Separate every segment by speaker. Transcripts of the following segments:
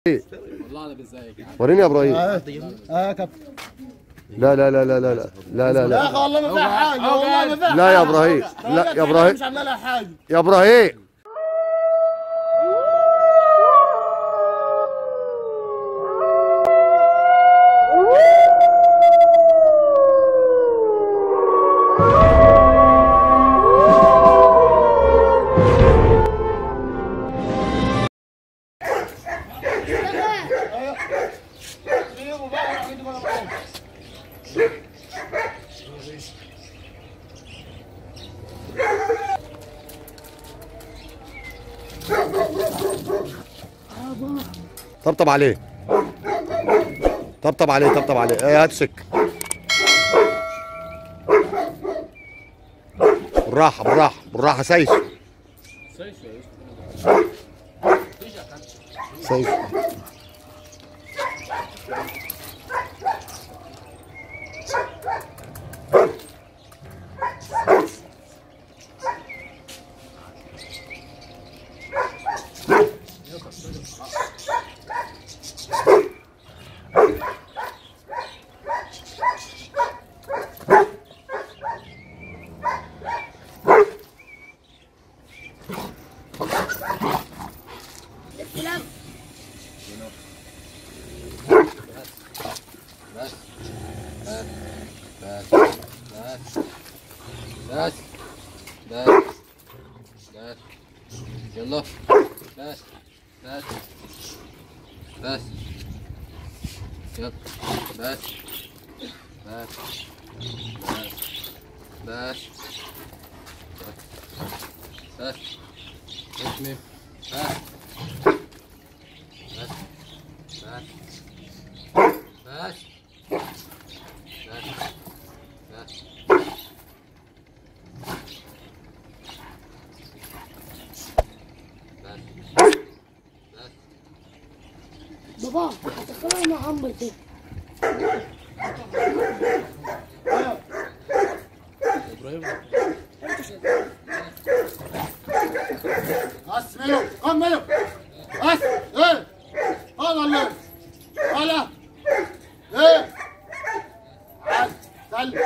Speaker 1: والله انا ازيك يا عم
Speaker 2: وريني يا ابراهيم
Speaker 3: اه كابتن
Speaker 2: لا لا لا لا لا لا لا لا
Speaker 3: يا
Speaker 2: لا
Speaker 3: اخي والله ما فيها حاجه والله ما فيها
Speaker 2: لا يا
Speaker 3: حاجة.
Speaker 2: إبراهيم.
Speaker 3: والله
Speaker 2: لا يا
Speaker 3: كانت
Speaker 2: إبراهيم.
Speaker 3: مش عامله لها حاجه
Speaker 2: يا ابراهيم طبطب عليه طبطب عليه طبطب عليه ايه هات سك بالراحة بالراحة بالراحة سيف
Speaker 1: سيف يا يوسف
Speaker 2: سيف
Speaker 1: بس بس بس بس بس بس يلا بس بس بس يلا بس بس بس بس بس اسمي بس بس بس بس بس بس بس بس
Speaker 4: بابا هتدخلها مع عمرو دي
Speaker 1: ابراهيم
Speaker 3: بس ميو قم ميو بس ايه هذا اللي هلا ايه عاد سلم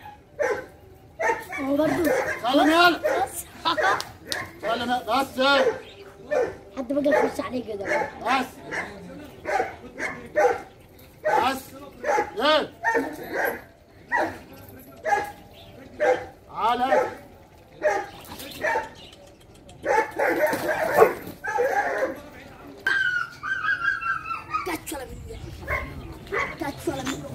Speaker 4: هو برضه
Speaker 3: سلم يلا
Speaker 4: بس
Speaker 3: سلم يلا. بس ايه
Speaker 4: حد بقى يخش عليه كده
Speaker 3: بس بس ايه تعال
Speaker 4: كاتش ولا مني كاتش ولا مني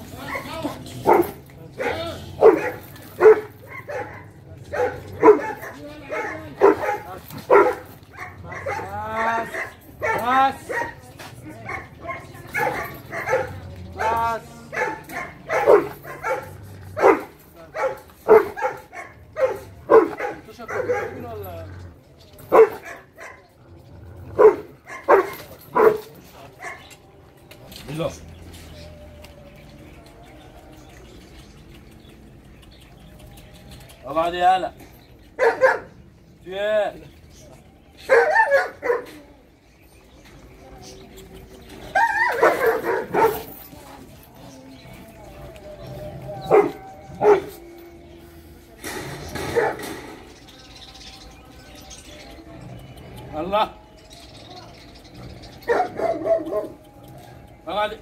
Speaker 5: اقعد يالا في ايه؟ الله اقعد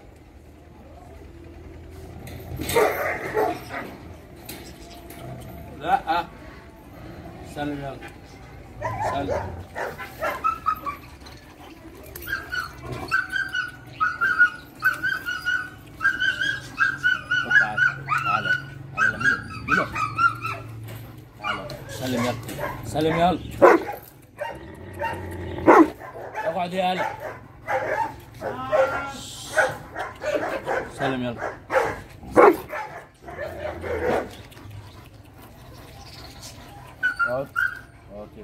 Speaker 5: لا سلم يلا سلم طب تعال تعال تعال ميلو ميلو تعال سلم يلا سلم يلا اقعد يلا سلم يلا اقعد اوكي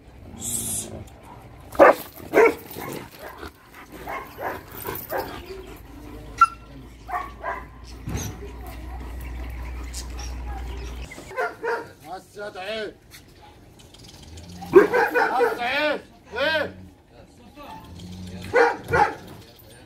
Speaker 3: بس يا تعيب بس تعيب ايه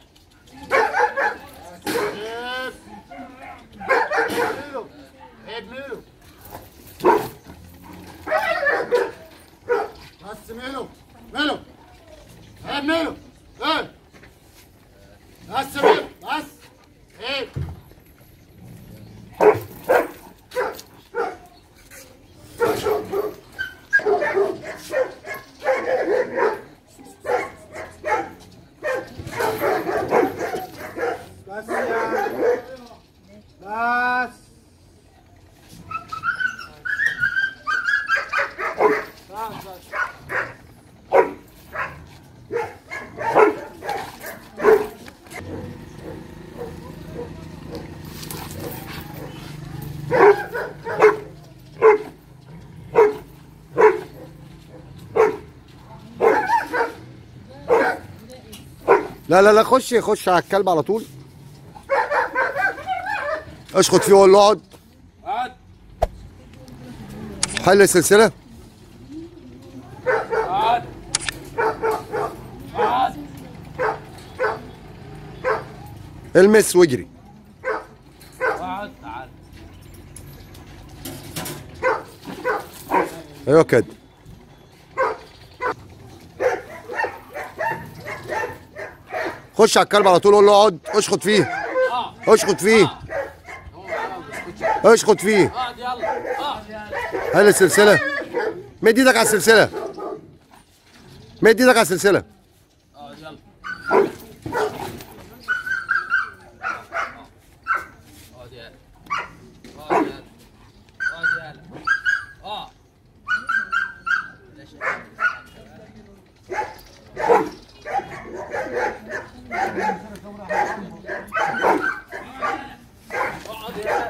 Speaker 3: بس بيه بس ايه بس يا بس بس بس
Speaker 2: لا لا لا خش خش على الكلب على طول اشخط فيه وقول له اقعد
Speaker 5: قعد
Speaker 2: حل السلسله
Speaker 5: قعد قعد
Speaker 2: المس واجري
Speaker 5: قعد تعال
Speaker 2: ايوه كده خش على الكلب على طول قول له اقعد اشخط فيه اشخط فيه اشخط فيه
Speaker 5: قعد يلا قعد
Speaker 2: هل السلسله مد ايدك على السلسله مد ايدك على السلسله
Speaker 5: قعد يلا اقعد يلا اقعد يلا اقعد يلا اقعد اقعد يلا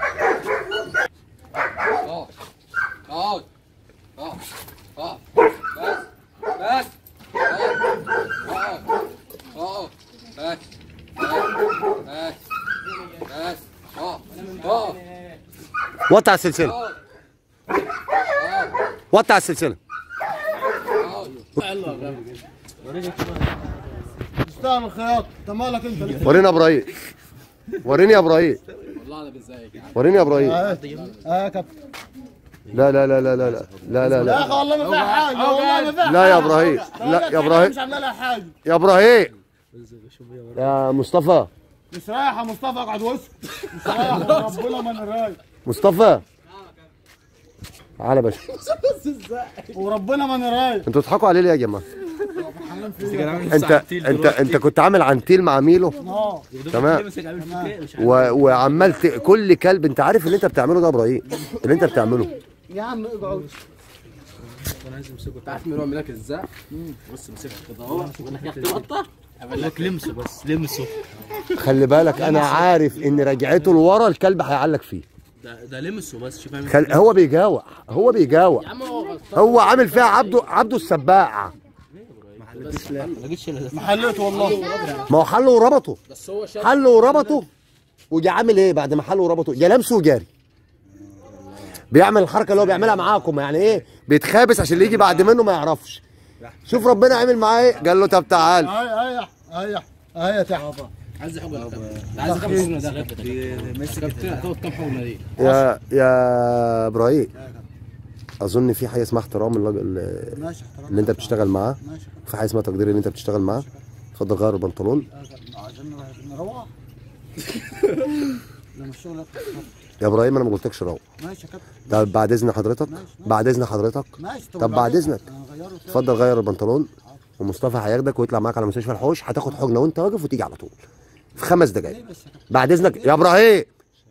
Speaker 1: اقعد اقعد اقعد اقعد بس بس اقعد اقعد اقعد بس بس بس اقعد اقعد
Speaker 2: وطي على السلسله
Speaker 1: اقعد
Speaker 2: وطي على السلسله
Speaker 3: تستاهل الخياط انت مالك انت ليه؟
Speaker 2: ورينا يا ابراهيم وريني يا ابراهيم
Speaker 1: والله انا بزيك يا عم
Speaker 2: وريني يا ابراهيم
Speaker 3: اه اه يا كابتن
Speaker 2: لا لا لا لا لا لا لا لا
Speaker 3: يا
Speaker 2: لا
Speaker 3: اخي والله ما فيها حاجه والله ما فيها
Speaker 2: لا يا
Speaker 3: حاجة.
Speaker 2: إبراهيم.
Speaker 3: أوجع.
Speaker 2: لا يا
Speaker 3: أوجع.
Speaker 2: إبراهيم.
Speaker 3: مش عامله لها حاجه
Speaker 2: يا ابراهيم يا مصطفى
Speaker 3: مش رايح يا مصطفى اقعد وسط مش رايح وربنا ما انا رايح
Speaker 2: مصطفى تعالى يا باشا
Speaker 3: وربنا ما انا رايح
Speaker 2: انتوا بتضحكوا عليه ليه يا جماعه انت انت انت كنت عامل عنتيل مع ميلو
Speaker 3: اه
Speaker 2: تمام و... وعمال ت... كل كلب انت عارف اللي انت بتعمله ده يا ابراهيم اللي انت بتعمله
Speaker 3: يا عم اقعد
Speaker 1: انت عارف مين هو ملاك ازاي؟ بص مسكت كده اهو وانا حكيت قطه
Speaker 5: لك لمسه بس لمسه
Speaker 2: خلي بالك انا عارف ان رجعته لورا الكلب هيعلق فيه
Speaker 5: ده ده لمسه بس شوف عامل
Speaker 2: خل... هو بيجاوع هو بيجاوع
Speaker 1: يا عم هو غلطان
Speaker 2: هو عامل فيها عبده عبده السباع
Speaker 5: ما جيتش الا
Speaker 3: ما حليت والله
Speaker 2: ما هو حله وربطه
Speaker 1: بس هو شاف
Speaker 2: حله وربطه وجي عامل ايه بعد ما حله وربطه جه لمسه وجاري بيعمل الحركه اللي هو بيعملها معاكم يعني ايه بيتخابس عشان اللي يجي بعد منه ما يعرفش شوف ربنا عمل معاه ايه قال له طب تعال
Speaker 3: هاي هاي هاي هاي تحت
Speaker 1: عايز حقنه عايز كام حقنه ده كابتن هتاخد كام حقنه دي؟
Speaker 2: يا يا ابراهيم اظن في حاجه اسمها احترام الراجل
Speaker 3: ماشي احترام
Speaker 2: اللي انت بتشتغل معاه
Speaker 3: ماشي
Speaker 2: في حاجه اسمها تقدير اللي انت بتشتغل معاه اتفضل غير البنطلون
Speaker 3: عشان نروح لما الشغل يخلص.
Speaker 2: يا ابراهيم انا ما قلتلكش روح
Speaker 3: ماشي يا كابتن
Speaker 2: طب بعد اذن حضرتك بعد اذن حضرتك
Speaker 3: ماشي
Speaker 2: طب بعد اذنك
Speaker 3: هنغيره تاني.
Speaker 2: اتفضل غير البنطلون ومصطفى هياخدك ويطلع معاك على مستشفى الحوش هتاخد حقنه وانت واقف وتيجي على طول في خمس دقايق
Speaker 3: ليه بس يا كابتن
Speaker 2: بعد اذنك يا ابراهيم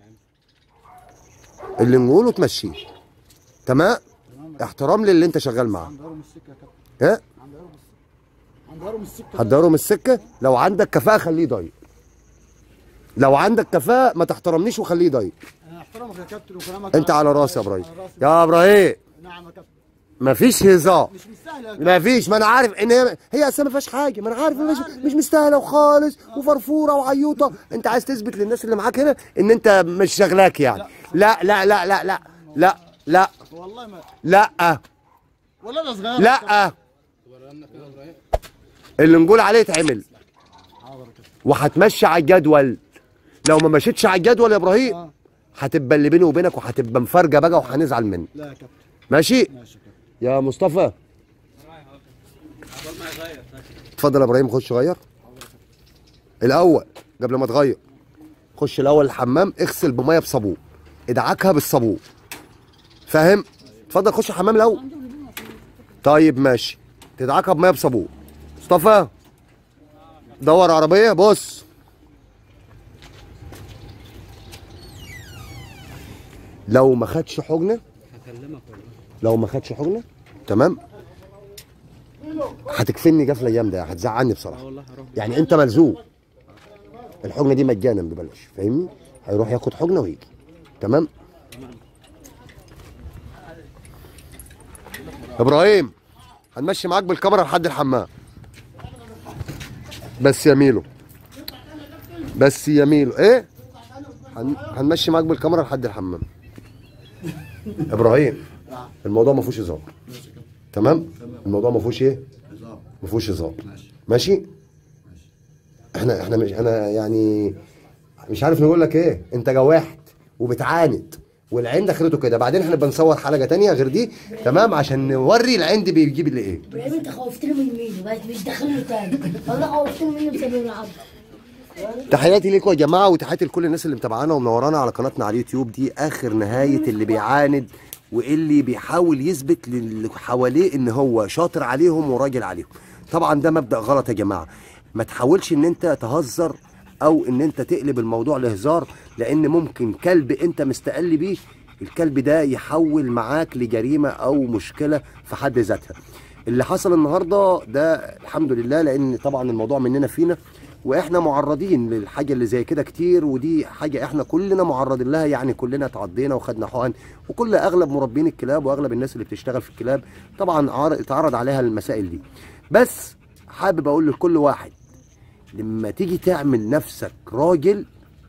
Speaker 2: اللي نقوله تمشيه تمام احترام للي انت شغال معاه
Speaker 3: هنغيره من السكه يا كابتن
Speaker 2: ايه
Speaker 3: هنغيره من السكه
Speaker 2: هتدوره من السكه لو عندك كفاءه خليه ضيق لو عندك كفاءه ما تحترمنيش وخليه ضيق
Speaker 3: انا احترمك يا كابتن وكلامك
Speaker 2: انت على راسي يا ابراهيم
Speaker 3: على راسي.
Speaker 2: يا ابراهيم
Speaker 3: نعم يا كابتن
Speaker 2: مفيش هزار
Speaker 3: مش مستاهله يا كابتن
Speaker 2: ما فيش ما انا عارف ان هي هي اصلا ما فيهاش حاجه ما انا عارف مش, مش مستاهله خالص وفرفوره وعيوطه انت عايز تثبت للناس اللي معاك هنا ان انت مش شغلاك يعني لا لا لا لا لا لا لا
Speaker 3: والله ما
Speaker 2: لا
Speaker 3: ولا انا صغير
Speaker 2: لا اللي نقول عليه يتعمل وهتمشي على الجدول لو ما مشيتش على الجدول يا ابراهيم
Speaker 3: آه.
Speaker 2: هتبقى اللي بيني وبينك وهتبقى مفارجه بقى وهنزعل منك
Speaker 3: لا يا كابتن
Speaker 2: ماشي
Speaker 3: ماشي يا كابتن
Speaker 2: يا مصطفى اتفضل يا ابراهيم خش غير الاول قبل ما تغير خش الاول الحمام اغسل بميه بصابون ادعكها بالصابون فاهم اتفضل خش الحمام الاول طيب ماشي تدعكها بميه بصابون مصطفى دور عربيه بص لو ما خدش حجنه
Speaker 1: هكلمك والله
Speaker 2: لو ما خدش حجنه تمام هتكفني جفله جامده هتزعلني
Speaker 1: اه
Speaker 2: بصراحه
Speaker 1: والله هروح
Speaker 2: يعني انت ملزوم الحجنه دي مجانا ببلاش فاهمني هيروح ياخد حجنه ويجي تمام ابراهيم هنمشي معاك بالكاميرا لحد الحمام بس يا ميلو بس يا ميلو ايه هن... هنمشي معاك بالكاميرا لحد الحمام ابراهيم الموضوع ما فيهوش هزار تمام الموضوع ما فيهوش ايه ما فيهوش هزار ماشي احنا احنا مش انا يعني مش عارف نقول لك ايه انت جواحت وبتعاند والعين دخلته كده بعدين احنا بنصور حلقه تانية غير دي تمام عشان نوري العين دي بيجيب اللي ايه
Speaker 4: ابراهيم انت خوفتني من ميدو بس مش داخلني تاني والله خوفتني منه بسبب العض
Speaker 2: تحياتي ليكم يا جماعه وتحياتي لكل الناس اللي متابعانا ومنورانا على قناتنا على اليوتيوب دي اخر نهايه اللي بيعاند واللي بيحاول يثبت للي حواليه ان هو شاطر عليهم وراجل عليهم طبعا ده مبدا غلط يا جماعه ما تحاولش ان انت تهزر او ان انت تقلب الموضوع لهزار لان ممكن كلب انت مستقل بيه الكلب ده يحول معاك لجريمه او مشكله في حد ذاتها اللي حصل النهارده ده الحمد لله لان طبعا الموضوع مننا فينا واحنا معرضين للحاجه اللي زي كده كتير ودي حاجه احنا كلنا معرضين لها يعني كلنا اتعضينا وخدنا حقن وكل اغلب مربين الكلاب واغلب الناس اللي بتشتغل في الكلاب طبعا عار- اتعرض عليها المسائل دي بس حابب اقول لكل واحد لما تيجي تعمل نفسك راجل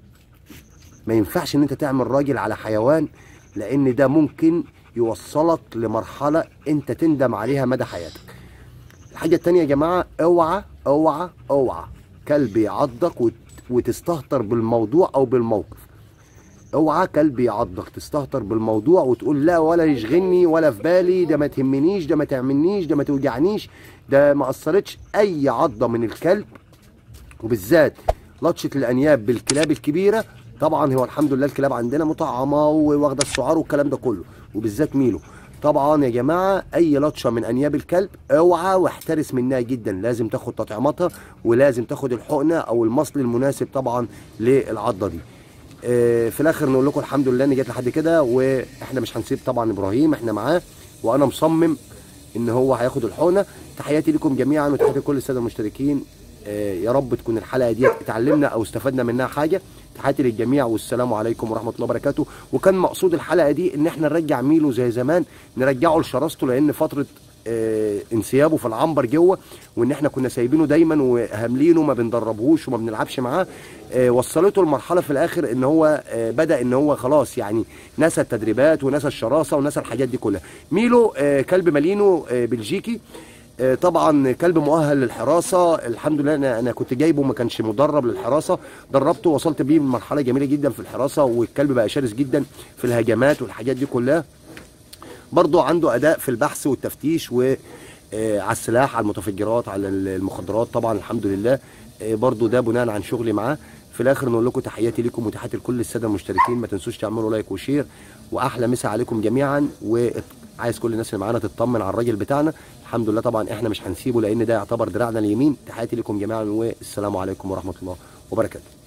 Speaker 2: ما ينفعش ان انت تعمل راجل على حيوان لان ده ممكن يوصلك لمرحله انت تندم عليها مدى حياتك الحاجه التانية يا جماعه اوعى اوعى اوعى كلب يعضك وت- وتستهتر بالموضوع او بالموقف اوعى كلب يعضك تستهتر بالموضوع وتقول لا ولا يشغلني ولا في بالي ده ما تهمنيش ده ما تعملنيش ده ما توجعنيش ده ما اثرتش اي عضه من الكلب وبالذات لطشه الانياب بالكلاب الكبيره طبعا هو الحمد لله الكلاب عندنا مطعمه وواخده السعار والكلام ده كله وبالذات ميلو طبعا يا جماعه اي لطشه من انياب الكلب اوعى واحترس منها جدا لازم تاخد تطعيماتها ولازم تاخد الحقنه او المصل المناسب طبعا للعضه دي آه، في الاخر نقول لكم الحمد لله ان جت لحد كده واحنا مش هنسيب طبعا ابراهيم احنا معاه وانا مصمم ان هو هياخد الحقنه تحياتي لكم جميعا وتحياتي لكل الساده المشتركين آه، يا رب تكون الحلقه دي اتعلمنا او استفدنا منها حاجه تحياتي للجميع والسلام عليكم ورحمه الله وبركاته وكان مقصود الحلقه دي ان احنا نرجع ميلو زي زمان نرجعه لشراسته لان فتره آه، انسيابه في العنبر جوه وان احنا كنا سايبينه دايما وهاملينه ما بندربهوش وما بنلعبش معاه آه، وصلته المرحله في الاخر ان هو آه، بدا ان هو خلاص يعني نسى التدريبات ونسى الشراسه ونسى الحاجات دي كلها ميلو آه، كلب مالينو آه، بلجيكي آه، طبعا كلب مؤهل للحراسه الحمد لله انا انا كنت جايبه ما كانش مدرب للحراسه دربته وصلت بيه لمرحله جميله جدا في الحراسه والكلب بقى شرس جدا في الهجمات والحاجات دي كلها برضو عنده اداء في البحث والتفتيش و آه، على السلاح على المتفجرات على المخدرات طبعا الحمد لله آه، برضو ده بناء عن شغلي معاه في الاخر نقول لكم تحياتي لكم وتحياتي لكل الساده المشتركين ما تنسوش تعملوا لايك وشير واحلى مسا عليكم جميعا وعايز كل الناس اللي معانا تطمن على الراجل بتاعنا الحمد لله طبعا احنا مش هنسيبه لان ده يعتبر دراعنا اليمين تحياتي لكم جميعا والسلام عليكم ورحمه الله وبركاته